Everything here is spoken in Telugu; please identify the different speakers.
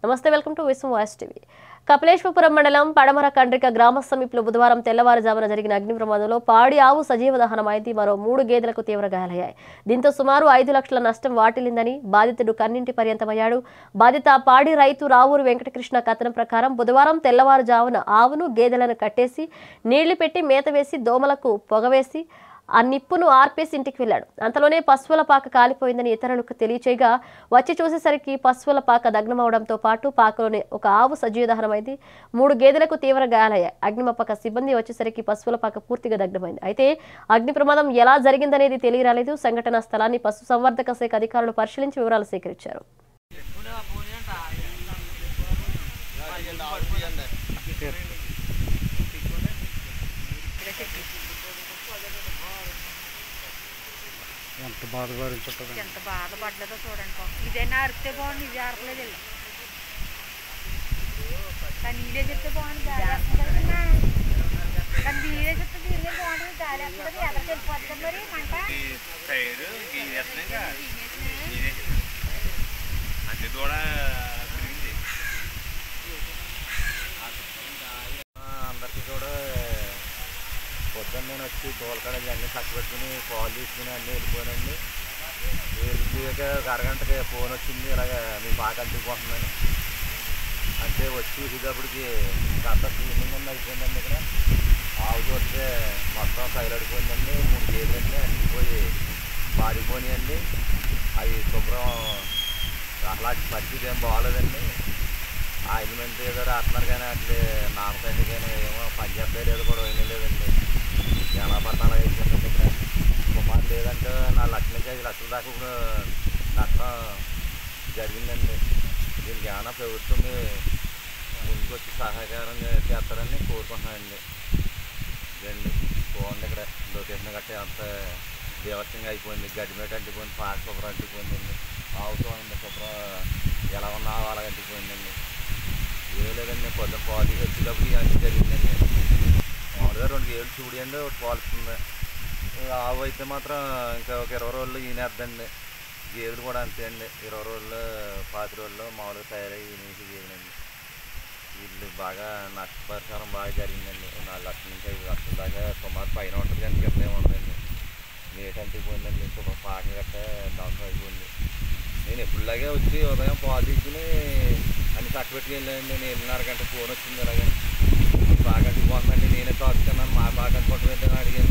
Speaker 1: నమస్తే welcome to Vishwam voice TV Kapileswarapuram మండలం పడమర కండ్రిక గ్రామ సమీపంలో బుధవారం తెల్లవారుజామున జరిగిన అగ్ని ప్రమాదంలో పాడి ఆవు సజీవ దహనమైంది మరో మూడు గేదెలకు తీవ్ర గాయాలయ్యాయి దీంతో సుమారు ఐదు లక్షల నష్టం వాటిల్లిందని బాధితుడు కన్నింటి పర్యంతమయ్యాడు బాధిత పాడి రైతు రావూరు వెంకటకృష్ణ కథనం ప్రకారం బుధవారం తెల్లవారుజామున ఆవును గేదెలను కట్టేసి నీళ్లు పెట్టి మేత వేసి దోమలకు పొగవేసి ఆ నిప్పును ఆర్పేసి ఇంటికి వెళ్ళాడు అంతలోనే పశువుల పాక కాలిపోయిందని ఇతరులకు తెలియచేయగా వచ్చి చూసేసరికి పశువుల పాక దగ్నమవడంతో పాటు పాకలోనే ఒక ఆవు సజీవదహనమైంది మూడు గేదెలకు తీవ్ర గాయాలయ్యాయి అగ్నిమాపక సిబ్బంది వచ్చేసరికి పశువుల పాక పూర్తిగా దగ్నమైంది అయితే అగ్ని ప్రమాదం ఎలా జరిగిందనేది తెలియరాలేదు సంఘటనా స్థలాన్ని పశు సంవర్ధక శాఖ అధికారులు పరిశీలించి వివరాలు సేకరించారు
Speaker 2: ఎంత బాధ భరించుంటుంది
Speaker 3: ఎంత బాధపడ్డదో చూడండి పాపం. ఇదైనా అరిస్తే బాగుంది ఇది అరపలేదు వీళ్ళు. కానీ నీళ్ళే చెప్తే బాగుంది గాలి వేస్తుంది కదా. కానీ నీళ్ళే చెప్తే నీళ్ళే బాగుంటుంది గాలి వేస్తుంది కదా ఎదరికి వెళ్ళిపోతుంది మరి మంట
Speaker 4: సైడ్ గీనేస్తున్నాక అంటే కూడా తిరిగింది
Speaker 5: అందరికీ కూడా పొద్దున్న నేను వచ్చి తోలకాడ అన్నీ చక్కబెట్టుకుని పాలు తీసుకుని అన్నీ వెళ్ళిపోయానండి వెళ్ళిపోయాక ఒక అరగంటకి ఫోన్ వచ్చింది ఇలాగ మీ బాగా అంటుకుపోతుందని అంటే వచ్చి చూసేటప్పటికి అంత క్లీనింగ్ ఉంది అయిపోయిందండి ఇక్కడ ఆవు చూస్తే మొత్తం సైలడిపోయిందండి మూడు గేదెలన్నీ అంటిపోయి మారిపోయినాయండి అవి శుభ్రం అలా పరిస్థితి ఏం బాగాలేదండి ఆయిల్మెంట్ ఏదో రాస్తున్నారు కానీ అట్లే నామకాన్ని కానీ ఏమో పనిచేస్తే లేదో కూడా ఏమీ లేదండి చాలా పట్టాలు అయిపోయిందండి ఇక్కడ కుమార్ లేదంటే నాలుగు లక్షల నుంచి ఐదు లక్షల దాకా ఇప్పుడు నష్టం జరిగిందండి దీనికి ఏమైనా ప్రభుత్వం ముందుకు వచ్చి సహకారం చేస్తారని కోరుకుంటున్నానండి ఇదండి బాగుంది ఇక్కడ లొకేషన్ గట్ట అంత బీభత్సంగా అయిపోయింది గడ్డిమేట అంటిపోయింది పాక శుభ్రం అంటిపోయిందండి ఆవు చూడండి శుభ్రం ఎలా ఉన్నా అలాగ అంటిపోయిందండి ఏమీ లేదండి పొద్దున పాలు వచ్చేటప్పుడు ఇవన్నీ జరిగిందండి మామూలుగా రెండు ఏళ్ళు చూడండి ఒకటి పాలుతుంది ఆవు అయితే మాత్రం ఇంకా ఒక ఇరవై రోజులు ఈనేద్దండి గేదెలు కూడా అంతే అండి ఇరవై రోజులు పాతి రోజులు మామూలుగా తయారయ్యి ఈనేసి గేదెలండి వీళ్ళు బాగా నష్టపరిహారం బాగా జరిగిందండి నాలుగు లక్షల నుంచి ఐదు లక్షల దాకా సుమారు పైన ఉంటుంది కానీ కింద ఉందండి నీట్ అంటిపోయిందండి శుభ్ర పాక గట్ట డాక్టర్ అయిపోయింది నేను ఎప్పుడులాగే వచ్చి ఉదయం పాలు తీసుకుని అన్ని చక్కబెట్టుకు వెళ్ళానండి నేను ఎనిమిదిన్నర గంట ఫోన్ వచ్చింది ఇలాగే బాగా అంటిపోతుందండి నేనే తాగుతున్నాను మా బాగా అంటుకుంటుంది అని అడిగాను